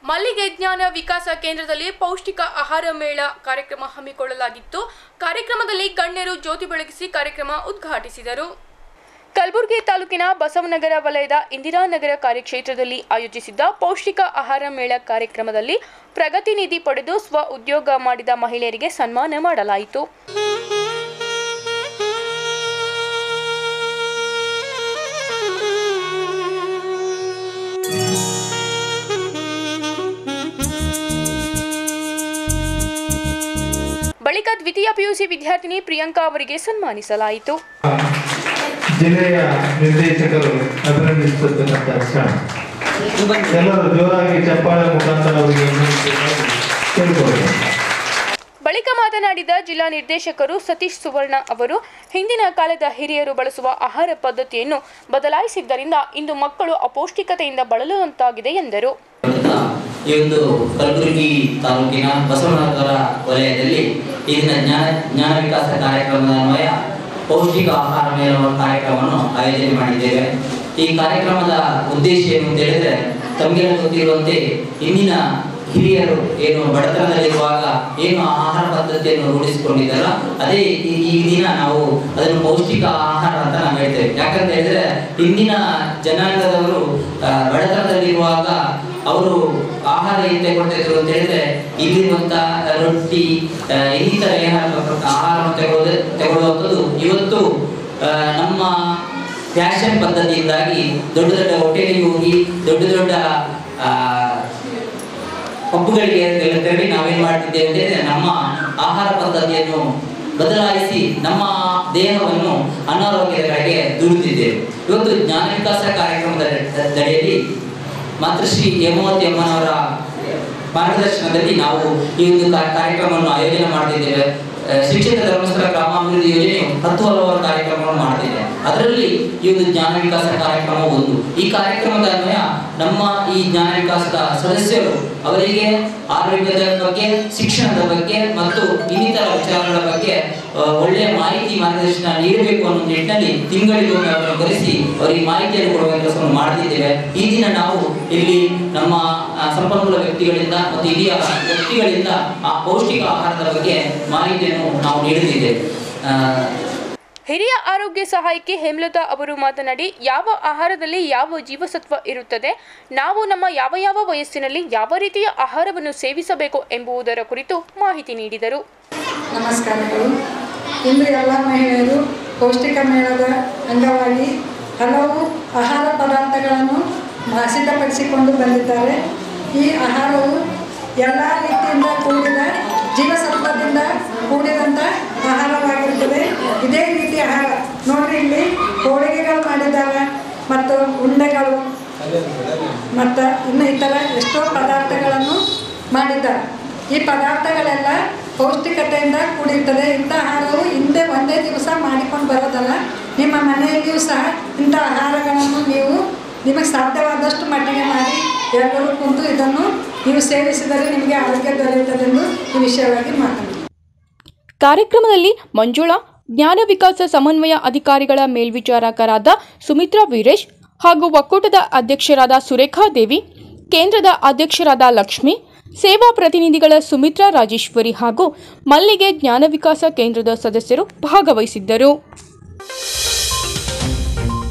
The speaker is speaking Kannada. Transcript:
ಮಲ್ಲಿಗೆ ಜ್ಞಾನ ವಿಕಾಸ ಕೇಂದ್ರದಲ್ಲಿ ಪೌಷ್ಟಿಕ ಆಹಾರ ಮೇಳ ಕಾರ್ಯಕ್ರಮ ಹಮ್ಮಿಕೊಳ್ಳಲಾಗಿತ್ತು ಕಾರ್ಯಕ್ರಮದಲ್ಲಿ ಗಣ್ಯರು ಜ್ಯೋತಿ ಬೆಳಗಿಸಿ ಕಾರ್ಯಕ್ರಮ ಉದ್ಘಾಟಿಸಿದರು ಕಲಬುರಗಿ ತಾಲೂಕಿನ ಬಸವನಗರ ವಲಯದ ಇಂದಿರಾನಗರ ಕಾರ್ಯಕ್ಷೇತ್ರದಲ್ಲಿ ಆಯೋಜಿಸಿದ್ದ ಪೌಷ್ಟಿಕ ಆಹಾರ ಮೇಳ ಕಾರ್ಯಕ್ರಮದಲ್ಲಿ ಪ್ರಗತಿ ನಿಧಿ ಪಡೆದು ಸ್ವ ಉದ್ಯೋಗ ಮಾಡಿದ ಮಹಿಳೆಯರಿಗೆ ಸನ್ಮಾನ ಮಾಡಲಾಯಿತು ಬಳಿಕ ದ್ವಿತೀಯ ಪಿಯುಸಿ ವಿದ್ಯಾರ್ಥಿನಿ ಪ್ರಿಯಾಂಕಾ ಅವರಿಗೆ ಸನ್ಮಾನಿಸಲಾಯಿತು ಜಿಲ್ಲೆಯ ನಿರ್ದೇಶಕರು ಅಭಿನಂದಿಸುತ್ತಕ್ಕಂಥ ಕ್ಷಣ ಎಲ್ಲರೂ ಜೋರಾಗಿ ಚಪ್ಪಾಳೆ ಮುಖಾಂತರ ಅವರಿಗೆ ಕೇಳಿಕೊಳ್ಳಿ ಬಳಿಕ ಮಾತನಾಡಿದ ಜಿಲ್ಲಾ ನಿರ್ದೇಶಕರು ಸತೀಶ್ ಸುವರ್ಣ ಅವರು ಹಿಂದಿನ ಕಾಲದ ಹಿರಿಯರು ಬಳಸುವ ಆಹಾರ ಪದ್ಧತಿಯನ್ನು ಬದಲಾಯಿಸಿದ್ದರಿಂದ ಇಂದು ಮಕ್ಕಳು ಅಪೌಷ್ಟಿಕತೆಯಿಂದ ಬಳಲುವಂತಾಗಿದೆ ಎಂದರು ಈ ಒಂದು ಕಲಬುರಗಿ ತಾಲೂಕಿನ ಬಸವನಗರ ವಲಯದಲ್ಲಿ ಈ ದಿನ ಜ್ಞಾನ ಜ್ಞಾನ ವಿಕಾಸ ಕಾರ್ಯಕ್ರಮದ ಅನ್ವಯ ಪೌಷ್ಟಿಕ ಆಹಾರ ಮೇಳ ಕಾರ್ಯಕ್ರಮವನ್ನು ಆಯೋಜನೆ ಮಾಡಿದ್ದೇವೆ ಈ ಕಾರ್ಯಕ್ರಮದ ಉದ್ದೇಶ ಏನು ಅಂತ ಹೇಳಿದ್ರೆ ತಮಗೆಲ್ಲ ಗೊತ್ತಿರುವಂತೆ ಇಂದಿನ ಹಿರಿಯರು ಏನು ಬಡತನದಲ್ಲಿರುವಾಗ ಏನು ಆಹಾರ ಪದ್ಧತಿಯನ್ನು ರೂಢಿಸಿಕೊಂಡಿದ್ದಾರ ಅದೇ ಈ ಈ ದಿನ ನಾವು ಅದನ್ನು ಪೌಷ್ಟಿಕ ಆಹಾರ ಅಂತ ನಾವು ಹೇಳ್ತೇವೆ ಯಾಕಂತ ಹೇಳಿದ್ರೆ ಇಂದಿನ ಜನಾಂಗದವರು ಆ, ಬಡತನದಲ್ಲಿರುವಾಗ ಅವರು ಆಹಾರ ಏನ್ ತಗೊಳ್ತಿದ್ರು ಅಂತ ಹೇಳಿದ್ರೆ ಇಲ್ಲಿರುವಂತ ರೊಟ್ಟಿ ಆ, ಇನ್ನಿತರ ಏನಾದ್ರು ಆಹಾರವನ್ನು ತಗೊಳ್ಳೋದು ತಗೊಳ್ಳುವಂಥದ್ದು ಇವತ್ತು ಆ, ನಮ್ಮ ಫ್ಯಾಷನ್ ಪದ್ಧತಿಯಿಂದಾಗಿ ದೊಡ್ಡ ದೊಡ್ಡ ಹೋಟೆಲಿಗೆ ಹೋಗಿ ದೊಡ್ಡ ದೊಡ್ಡ ಆ, ಪಬ್ಬುಗಳಿಗೆ ಎಲ್ಲ ತೆರಳಿ ನಾವೇನ್ ಮಾಡ್ತಿದ್ದೇವೆ ಅಂತ ಹೇಳಿದ್ರೆ ನಮ್ಮ ಆಹಾರ ಪದ್ಧತಿಯನ್ನು ಬದಲಾಯಿಸಿ ನಮ್ಮ ದೇಹವನ್ನು ಅನಾರೋಗ್ಯದ ಕಡೆಗೆ ದೂರುತ್ತಿದ್ದೇವೆ ಇವತ್ತು ಜ್ಞಾನ ವಿಕಾಸ ಕಾರ್ಯಕ್ರಮದ ದಡಿಯಲ್ಲಿ ಮಾತೃಶ್ರೀ ಹೇಮಾವತಿ ಅಮ್ಮನವರ ಮಾರ್ಗದರ್ಶನದಲ್ಲಿ ನಾವು ಈ ಒಂದು ಕಾ- ಕಾರ್ಯಕ್ರಮವನ್ನು ಆಯೋಜನೆ ಮಾಡ್ತಿದ್ದೇವೆ ಆ, ಶಿಕ್ಷಕ ಧರ್ಮಸ್ಥಳ ಗ್ರಾಮಾಭಿವೃದ್ಧಿ ಯೋಜನೆಯು ಹತ್ತು ಹಲವಾರು ಕಾರ್ಯಕ್ರಮವನ್ನು ಮಾಡ್ತಿದೆ ಅದರಲ್ಲಿ ಈ ಒಂದು ಜ್ಞಾನ ವಿಕಾಸ ಕಾರ್ಯಕ್ರಮ ಒಂದು ಈ ಕಾರ್ಯಕ್ರಮದ ಅನ್ವಯ ನಮ್ಮ ಈ ಜ್ಞಾನ ವಿಕಾಸದ ಸದಸ್ಯರು ಅವರಿಗೆ ಆರೋಗ್ಯದ ಬಗ್ಗೆ ಶಿಕ್ಷಣದ ಬಗ್ಗೆ ಮತ್ತು ಇನ್ನಿತರ ವಿಚಾರಗಳ ಬಗ್ಗೆ ಆ, ಒಳ್ಳೆಯ ಮಾಹಿತಿ ಮಾರ್ಗದರ್ಶನ ನೀಡಬೇಕು ಅನ್ನೋ ನಿಟ್ಟಿನಲ್ಲಿ ತಿಂಗಳಿಗೊಮ್ಮೆ ಅವರನ್ನು ಕರೆಸಿ ಅವರಿಗೆ ಮಾಹಿತಿಯನ್ನು ಕೊಡುವ ಕೆಲಸವನ್ನು ಮಾಡ್ತಿದ್ದೇವೆ ಈ ದಿನ ನಾವು ಇಲ್ಲಿ ನಮ್ಮ ಆ, ಸಂಪನ್ಮೂಲ ವ್ಯಕ್ತಿಗಳಿಂದ ಮತ್ತು ಹಿರಿಯ ವ್ಯಕ್ತಿಗಳಿಂದ ಆ ಪೌಷ್ಟಿಕ ಆಹಾರದ ಬಗ್ಗೆ ಮಾಹಿತಿಯನ್ನು ನಾವು ನೀಡುತ್ತಿದ್ದೇವೆ ಆ, ಹಿರಿಯ ಆರೋಗ್ಯ ಸಹಾಯಕಿ ಹೇಮಲತಾ ಅವರು ಮಾತನಾಡಿ ಯಾವ ಆಹಾರದಲ್ಲಿ ಯಾವ ಜೀವಸತ್ವ ಇರುತ್ತದೆ ನಾವು ನಮ್ಮ ಯಾವ ಯಾವ ವಯಸ್ಸಿನಲ್ಲಿ ಯಾವ ರೀತಿಯ ಆಹಾರವನ್ನು ಸೇವಿಸಬೇಕು ಎಂಬುದರ ಕುರಿತು ಮಾಹಿತಿ ನೀಡಿದರು ನಮಸ್ಕಾರಗಳು ಇಂದು ಎಲ್ಲ ಮಹಿಳೆಯರು ಪೌಷ್ಟಿಕ ಮೇಳದ ಅಂಗವಾಗಿ ಹಲವು ಆಹಾರ ಪದಾರ್ಥಗಳನ್ನು ಮ- ಸಿದ್ಧಪಡಿಸಿಕೊಂಡು ಬಂದಿದ್ದಾರೆ ಈ ಆಹಾರವು ಎಲ್ಲ ರೀತಿಯಿಂದ ಕೂಡಿದ ಜೀವಸತ್ವದಿಂದ ಕೂಡಿದಂಥ ಆಹಾರವಾಗಿರುತ್ತದೆ ಇದೇ ರೀತಿ ಆಹಾರ ನೋಡ್ರಿ ಇಲ್ಲಿ ಹೋಳಿಗೆಗಳು ಮಾಡಿದ್ದಾರೆ ಮತ್ತು ಉಂಡೆಗಳು ಮತ್ತು ಇನ್ನು ಇತರ ಎಷ್ಟೋ ಪದಾರ್ಥಗಳನ್ನು ಮಾಡಿದ್ದಾರೆ ಈ ಪದಾರ್ಥಗಳೆಲ್ಲ ಪೌಷ್ಟಿಕತೆಯಿಂದ ಕೂಡಿರ್ತದೆ ಇಂಥ ಆಹಾರವು ಹಿಂದೆ ಒಂದೇ ದಿವಸ ಮಾಡಿಕೊಂಡು ಬರೋದಲ್ಲ ನಿಮ್ಮ ಮನೆಯಲ್ಲಿಯೂ ಸಹ ಇಂಥ ಆಹಾರಗಳನ್ನು ನೀವು ನಿಮಗೆ ಸಾಧ್ಯವಾದಷ್ಟು ಮಟ್ಟಿಗೆ ಮಾಡಿ ಎಲ್ಲರೂ ಕುಂತು ಇದನ್ನು ನೀವು ಸೇವಿಸಿದರೆ ನಿಮಗೆ ಆರೋಗ್ಯ ದೊರೆಯುತ್ತದೆಂದು ಈ ವಿಷಯವಾಗಿ ಮಾತನಾಡಿ ಕಾರ್ಯಕ್ರಮದಲ್ಲಿ ಮಂಜುಳಾ ಜ್ಞಾನ ವಿಕಾಸ ಸಮನ್ವಯ ಅಧಿಕಾರಿಗಳ ಮೇಲ್ವಿಚಾರಕರಾದ ಸುಮಿತ್ರಾ ವೀರೇಶ್ ಹಾಗೂ ಒಕ್ಕೂಟದ ಅಧ್ಯಕ್ಷರಾದ ಸುರೇಖಾ ದೇವಿ ಕೇಂದ್ರದ ಅಧ್ಯಕ್ಷರಾದ ಲಕ್ಷ್ಮಿ ಸೇವಾ ಪ್ರತಿನಿಧಿಗಳ ಸುಮಿತ್ರಾ ರಾಜೇಶ್ವರಿ ಹಾಗೂ ಮಲ್ಲಿಗೆ ಜ್ಞಾನ ವಿಕಾಸ ಕೇಂದ್ರದ ಸದಸ್ಯರು ಭಾಗವಹಿಸಿದ್ದರು